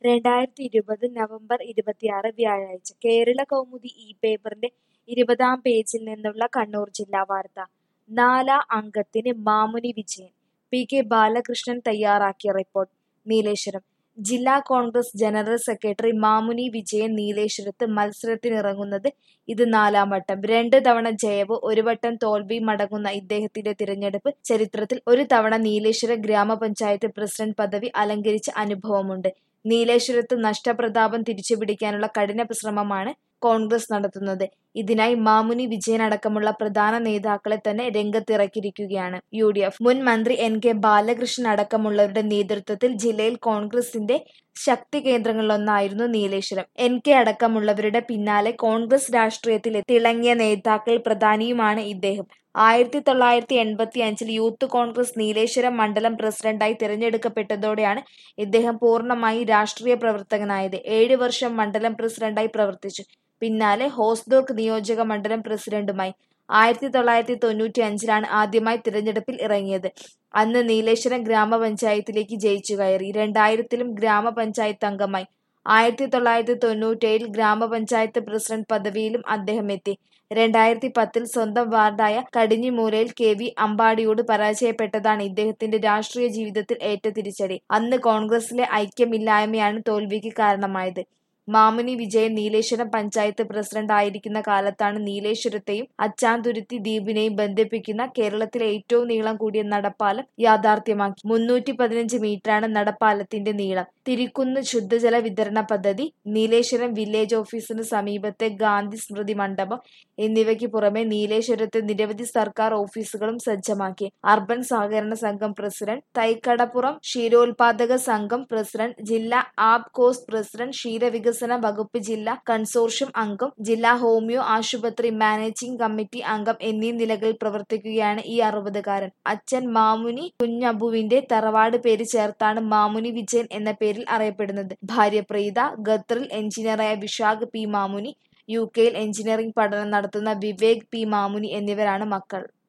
രണ്ടായിരത്തി ഇരുപത് നവംബർ ഇരുപത്തിയാറ് വ്യാഴാഴ്ച കേരള കൗമുദി ഈ പേപ്പറിന്റെ ഇരുപതാം പേജിൽ നിന്നുള്ള കണ്ണൂർ ജില്ലാ വാർത്ത നാലാ അംഗത്തിന് മാമുനി വിജയൻ പി കെ ബാലകൃഷ്ണൻ തയ്യാറാക്കിയ റിപ്പോർട്ട് നീലേശ്വരം ജില്ലാ കോൺഗ്രസ് ജനറൽ സെക്രട്ടറി മാമുനി വിജയൻ നീലേശ്വരത്ത് മത്സരത്തിനിറങ്ങുന്നത് ഇത് നാലാം വട്ടം രണ്ട് തവണ ജയവും ഒരു വട്ടം തോൽവിയും അടങ്ങുന്ന ഇദ്ദേഹത്തിന്റെ തിരഞ്ഞെടുപ്പ് ചരിത്രത്തിൽ ഒരു തവണ നീലേശ്വര ഗ്രാമപഞ്ചായത്ത് പ്രസിഡന്റ് പദവി അലങ്കരിച്ച അനുഭവമുണ്ട് നീലേശ്വരത്ത് നഷ്ടപ്രതാപം തിരിച്ചുപിടിക്കാനുള്ള കഠിന ശ്രമമാണ് കോൺഗ്രസ് നടത്തുന്നത് ഇതിനായി മാമുനി വിജയൻ അടക്കമുള്ള പ്രധാന നേതാക്കളെ തന്നെ രംഗത്തിറക്കിയിരിക്കുകയാണ് യു ഡി എഫ് മുൻ മന്ത്രി എൻ കെ ബാലകൃഷ്ണൻ അടക്കമുള്ളവരുടെ നേതൃത്വത്തിൽ ജില്ലയിൽ കോൺഗ്രസിന്റെ ശക്തി കേന്ദ്രങ്ങളിലൊന്നായിരുന്നു നീലേശ്വരം എൻ കെ അടക്കമുള്ളവരുടെ പിന്നാലെ കോൺഗ്രസ് രാഷ്ട്രീയത്തിൽ തിളങ്ങിയ നേതാക്കൾ പ്രധാനിയുമാണ് ഇദ്ദേഹം ആയിരത്തി തൊള്ളായിരത്തി എൺപത്തി അഞ്ചിൽ യൂത്ത് കോൺഗ്രസ് നീലേശ്വരം മണ്ഡലം പ്രസിഡന്റായി തിരഞ്ഞെടുക്കപ്പെട്ടതോടെയാണ് ഇദ്ദേഹം പൂർണ്ണമായി രാഷ്ട്രീയ പ്രവർത്തകനായത് ഏഴ് വർഷം മണ്ഡലം പ്രസിഡന്റായി പ്രവർത്തിച്ചു പിന്നാലെ ഹോസ്ദുർഗ് നിയോജക മണ്ഡലം പ്രസിഡന്റുമായി ആയിരത്തി തൊള്ളായിരത്തി തൊണ്ണൂറ്റി അഞ്ചിലാണ് ആദ്യമായി തിരഞ്ഞെടുപ്പിൽ ഇറങ്ങിയത് അന്ന് നീലേശ്വരം ഗ്രാമപഞ്ചായത്തിലേക്ക് ജയിച്ചു കയറി രണ്ടായിരത്തിലും ഗ്രാമപഞ്ചായത്ത് അംഗമായി ആയിരത്തി തൊള്ളായിരത്തി തൊണ്ണൂറ്റേഴിൽ ഗ്രാമപഞ്ചായത്ത് പ്രസിഡന്റ് പദവിയിലും അദ്ദേഹം എത്തി രണ്ടായിരത്തി പത്തിൽ സ്വന്തം വാർഡായ കടിഞ്ഞിമൂലയിൽ കെ വി അമ്പാടിയോട് പരാജയപ്പെട്ടതാണ് ഇദ്ദേഹത്തിന്റെ രാഷ്ട്രീയ ജീവിതത്തിൽ ഏറ്റ തിരിച്ചടി അന്ന് കോൺഗ്രസിലെ ഐക്യമില്ലായ്മയാണ് തോൽവിക്ക് കാരണമായത് മാമുനി വിജയൻ നീലേശ്വരം പഞ്ചായത്ത് പ്രസിഡന്റ് ആയിരിക്കുന്ന കാലത്താണ് നീലേശ്വരത്തെയും അച്ചാന്തുരുത്തി ദ്വീപിനെയും ബന്ധിപ്പിക്കുന്ന കേരളത്തിലെ ഏറ്റവും നീളം കൂടിയ നടപ്പാലം യാഥാർത്ഥ്യമാക്കി മുന്നൂറ്റി പതിനഞ്ച് മീറ്ററാണ് നടപ്പാലത്തിന്റെ നീളം തിരിക്കുന്ന് ശുദ്ധജല വിതരണ പദ്ധതി നീലേശ്വരം വില്ലേജ് ഓഫീസിന് സമീപത്തെ ഗാന്ധി സ്മൃതി മണ്ഡപം എന്നിവയ്ക്ക് പുറമെ നീലേശ്വരത്തെ നിരവധി സർക്കാർ ഓഫീസുകളും സജ്ജമാക്കി അർബൻ സഹകരണ സംഘം പ്രസിഡന്റ് തൈക്കടപ്പുറം ക്ഷീരോത്പാദക സംഘം പ്രസിഡന്റ് ജില്ലാ ആപ്കോസ് പ്രസിഡന്റ് ക്ഷീരവികസന വകുപ്പ് ജില്ലാ കൺസോർഷ്യം അംഗം ജില്ലാ ഹോമിയോ ആശുപത്രി മാനേജിംഗ് കമ്മിറ്റി അംഗം എന്നീ നിലകളിൽ പ്രവർത്തിക്കുകയാണ് ഈ അറുപതുകാരൻ അച്ഛൻ മാമുനി കുഞ്ഞബുവിന്റെ തറവാട് പേര് ചേർത്താണ് മാമുനി വിജയൻ എന്ന പേരിൽ അറിയപ്പെടുന്നത് ഭാര്യ പ്രീത ഖത്തറിൽ എഞ്ചിനീയറായ വിശാഖ് പി മാമുനി യു കെയിൽ എഞ്ചിനീയറിംഗ് പഠനം നടത്തുന്ന വിവേക് പി മാമുനി എന്നിവരാണ് മക്കൾ